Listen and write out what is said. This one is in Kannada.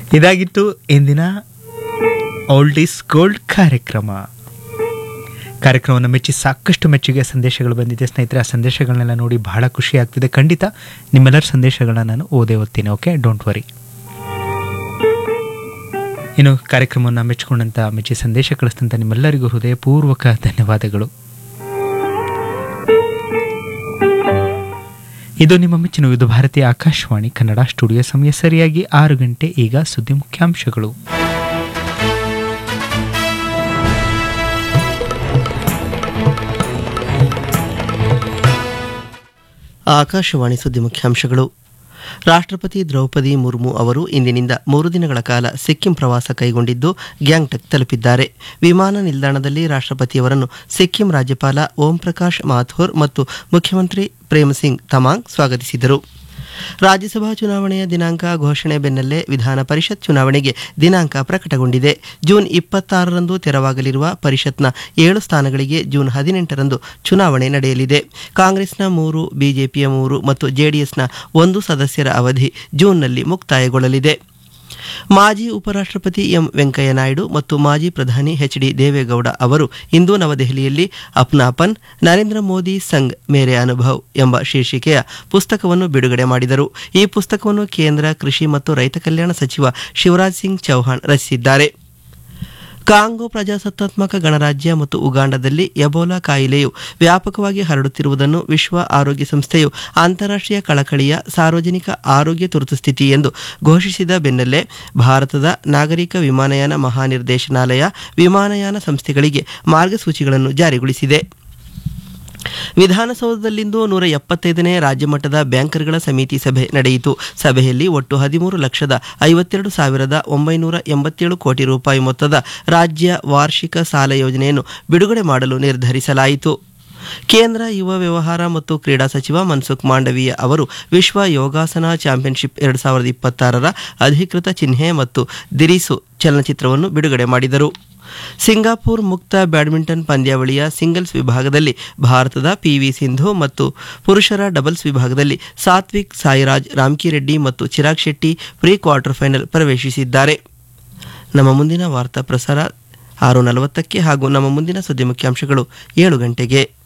ಇದಾಗಿತ್ತು ಇಂದಿನ ಓಲ್ಡ್ ಈಸ್ ಗೋಲ್ಡ್ ಕಾರ್ಯಕ್ರಮ ಕಾರ್ಯಕ್ರಮವನ್ನು ಮೆಚ್ಚಿ ಸಾಕಷ್ಟು ಮೆಚ್ಚುಗೆ ಸಂದೇಶಗಳು ಬಂದಿದೆ ಸ್ನೇಹಿತರೆ ಆ ಸಂದೇಶಗಳನ್ನೆಲ್ಲ ನೋಡಿ ಬಹಳ ಖುಷಿ ಆಗ್ತಿದೆ ಖಂಡಿತ ನಿಮ್ಮೆಲ್ಲರ ಸಂದೇಶಗಳನ್ನ ನಾನು ಓದೇ ಓದ್ತೀನಿ ಓಕೆ ಡೋಂಟ್ ವರಿ ಇನ್ನು ಕಾರ್ಯಕ್ರಮವನ್ನು ಮೆಚ್ಚಿಕೊಂಡಂಥ ಮೆಚ್ಚಿ ಸಂದೇಶ ಕಳಿಸಿದಂಥ ನಿಮ್ಮೆಲ್ಲರಿಗೂ ಹೃದಯಪೂರ್ವಕ ಧನ್ಯವಾದಗಳು ಇದು ನಿಮ್ಮ ಮೆಚ್ಚಿನ ಇದು ಭಾರತೀಯ ಆಕಾಶವಾಣಿ ಕನ್ನಡ ಸ್ಟುಡಿಯೋ ಸಮಯ ಸರಿಯಾಗಿ ಆರು ಗಂಟೆ ಈಗ ಸುದ್ದಿ ಮುಖ್ಯಾಂಶಗಳು ಆಕಾಶವಾಣಿ ಸುದ್ದಿ ಮುಖ್ಯಾಂಶಗಳು ರಾಷ್ಟ್ರಪತಿ ದ್ರೌಪದಿ ಮುರ್ಮು ಅವರು ಇಂದಿನಿಂದ ಮೂರು ದಿನಗಳ ಕಾಲ ಸಿಕ್ಕಿಂ ಪ್ರವಾಸ ಕೈಗೊಂಡಿದ್ದು ಗ್ಯಾಂಗ್ಟಕ್ ತಲುಪಿದ್ದಾರೆ ವಿಮಾನ ನಿಲ್ದಾಣದಲ್ಲಿ ರಾಷ್ಟ್ರಪತಿಯವರನ್ನು ಸಿಕ್ಕಿಂ ರಾಜ್ಯಪಾಲ ಓಂ ಪ್ರಕಾಶ್ ಮಾಥುರ್ ಮತ್ತು ಮುಖ್ಯಮಂತ್ರಿ ಪ್ರೇಮ್ ಸಿಂಗ್ ತಮಾಂಗ್ ಸ್ವಾಗತಿಸಿದರು ರಾಜ್ಯಸಭಾ ಚುನಾವಣೆಯ ದಿನಾಂಕ ಘೋಷಣೆ ಬೆನ್ನಲ್ಲೇ ವಿಧಾನ ಪರಿಷತ್ ಚುನಾವಣೆಗೆ ದಿನಾಂಕ ಪ್ರಕಟಗೊಂಡಿದೆ ಜೂನ್ ಇಪ್ಪತ್ತಾರರಂದು ತೆರವಾಗಲಿರುವ ಪರಿಷತ್ನ ಏಳು ಸ್ಥಾನಗಳಿಗೆ ಜೂನ್ ಹದಿನೆಂಟರಂದು ಚುನಾವಣೆ ನಡೆಯಲಿದೆ ಕಾಂಗ್ರೆಸ್ನ ಮೂರು ಬಿಜೆಪಿಯ ಮೂರು ಮತ್ತು ಜೆಡಿಎಸ್ನ ಒಂದು ಸದಸ್ಯರ ಅವಧಿ ಜೂನ್ನಲ್ಲಿ ಮುಕ್ತಾಯಗೊಳ್ಳಲಿದೆ ಮಾಜಿ ಉಪರಾಷ್ಟ್ರಪತಿ ಎಂ ವೆಂಕಯ್ಯ ನಾಯ್ಡು ಮತ್ತು ಮಾಜಿ ಪ್ರಧಾನಿ ಎಚ್ ಡಿ ದೇವೇಗೌಡ ಅವರು ಇಂದು ನವದೆಹಲಿಯಲ್ಲಿ ಅಪ್ನಾಪನ್ ನರೇಂದ್ರ ಮೋದಿ ಸಂಗ್ ಮೇರೆ ಅನುಭವ್ ಎಂಬ ಶೀರ್ಷಿಕೆಯ ಪುಸ್ತಕವನ್ನು ಬಿಡುಗಡೆ ಮಾಡಿದರು ಈ ಪುಸ್ತಕವನ್ನು ಕೇಂದ್ರ ಕೃಷಿ ಮತ್ತು ರೈತ ಕಲ್ಯಾಣ ಸಚಿವ ಶಿವರಾಜ್ ಸಿಂಗ್ ಚೌಹಾಣ್ ರಚಿಸಿದ್ದಾರೆ ಕಾಂಗೋ ಪ್ರಜಾಸತ್ತಾತ್ಮಕ ಗಣರಾಜ್ಯ ಮತ್ತು ಉಗಾಂಡದಲ್ಲಿ ಎಬೋಲಾ ಕಾಯಿಲೆಯು ವ್ಯಾಪಕವಾಗಿ ಹರಡುತ್ತಿರುವುದನ್ನು ವಿಶ್ವ ಆರೋಗ್ಯ ಸಂಸ್ಥೆಯು ಅಂತಾರಾಷ್ಟ್ರೀಯ ಕಳಕಳಿಯ ಸಾರ್ವಜನಿಕ ಆರೋಗ್ಯ ತುರ್ತುಸ್ಥಿತಿ ಎಂದು ಘೋಷಿಸಿದ ಬೆನ್ನಲ್ಲೇ ಭಾರತದ ನಾಗರಿಕ ವಿಮಾನಯಾನ ಮಹಾನಿರ್ದೇಶನಾಲಯ ವಿಮಾನಯಾನ ಸಂಸ್ಥೆಗಳಿಗೆ ಮಾರ್ಗಸೂಚಿಗಳನ್ನು ಜಾರಿಗೊಳಿಸಿದೆ ವಿಧಾನಸೌಧದಲ್ಲಿಂದು ನೂರ ಎಪ್ಪತ್ತೈದನೇ ರಾಜ್ಯಮಟ್ಟದ ಬ್ಯಾಂಕರ್ಗಳ ಸಮಿತಿ ಸಭೆ ನಡೆಯಿತು ಸಭೆಯಲ್ಲಿ ಒಟ್ಟು ಹದಿಮೂರು ಲಕ್ಷದ ಐವತ್ತೆರಡು ಸಾವಿರದ ಒಂಬೈನೂರ ಎಂಬತ್ತೇಳು ಕೋಟಿ ರೂಪಾಯಿ ಮೊತ್ತದ ರಾಜ್ಯ ವಾರ್ಷಿಕ ಸಾಲ ಯೋಜನೆಯನ್ನು ಬಿಡುಗಡೆ ಮಾಡಲು ನಿರ್ಧರಿಸಲಾಯಿತು ಕೇಂದ್ರ ಯುವ ವ್ಯವಹಾರ ಮತ್ತು ಕ್ರೀಡಾ ಸಚಿವ ಮನ್ಸುಖ್ ಮಾಂಡವೀಯ ಅವರು ವಿಶ್ವ ಯೋಗಾಸನ ಚಾಂಪಿಯನ್ಶಿಪ್ ಎರಡು ಸಾವಿರದ ಇಪ್ಪತ್ತಾರರ ಅಧಿಕೃತ ಚಿಹ್ನೆ ಮತ್ತು ದಿರಿಸು ಚಲನಚಿತ್ರವನ್ನು ಬಿಡುಗಡೆ ಮಾಡಿದರು ಸಿಂಗಾಪುರ್ ಮುಕ್ತ ಬ್ಯಾಡ್ಮಿಂಟನ್ ಪಂದ್ಯಾವಳಿಯ ಸಿಂಗಲ್ಸ್ ವಿಭಾಗದಲ್ಲಿ ಭಾರತದ ಪಿವಿ ಸಿಂಧು ಮತ್ತು ಪುರುಷರ ಡಬಲ್ಸ್ ವಿಭಾಗದಲ್ಲಿ ಸಾತ್ವಿಕ್ ಸಾಯಿರಾಜ್ ರಾಮ್ಕಿರೆಡ್ಡಿ ಮತ್ತು Chirag Shetty pre quarter final ಪ್ರವೇಶಿಸಿದ್ದಾರೆ ನಮ್ಮ ಮುಂದಿನ ವಾರ್ತಾ ಪ್ರಸಾರ ಆರು ನಲವತ್ತಕ್ಕೆ ಹಾಗೂ ನಮ್ಮ ಮುಂದಿನ ಸುದ್ದಿ ಮುಖ್ಯಾಂಶಗಳು ಏಳು ಗಂಟೆಗೆ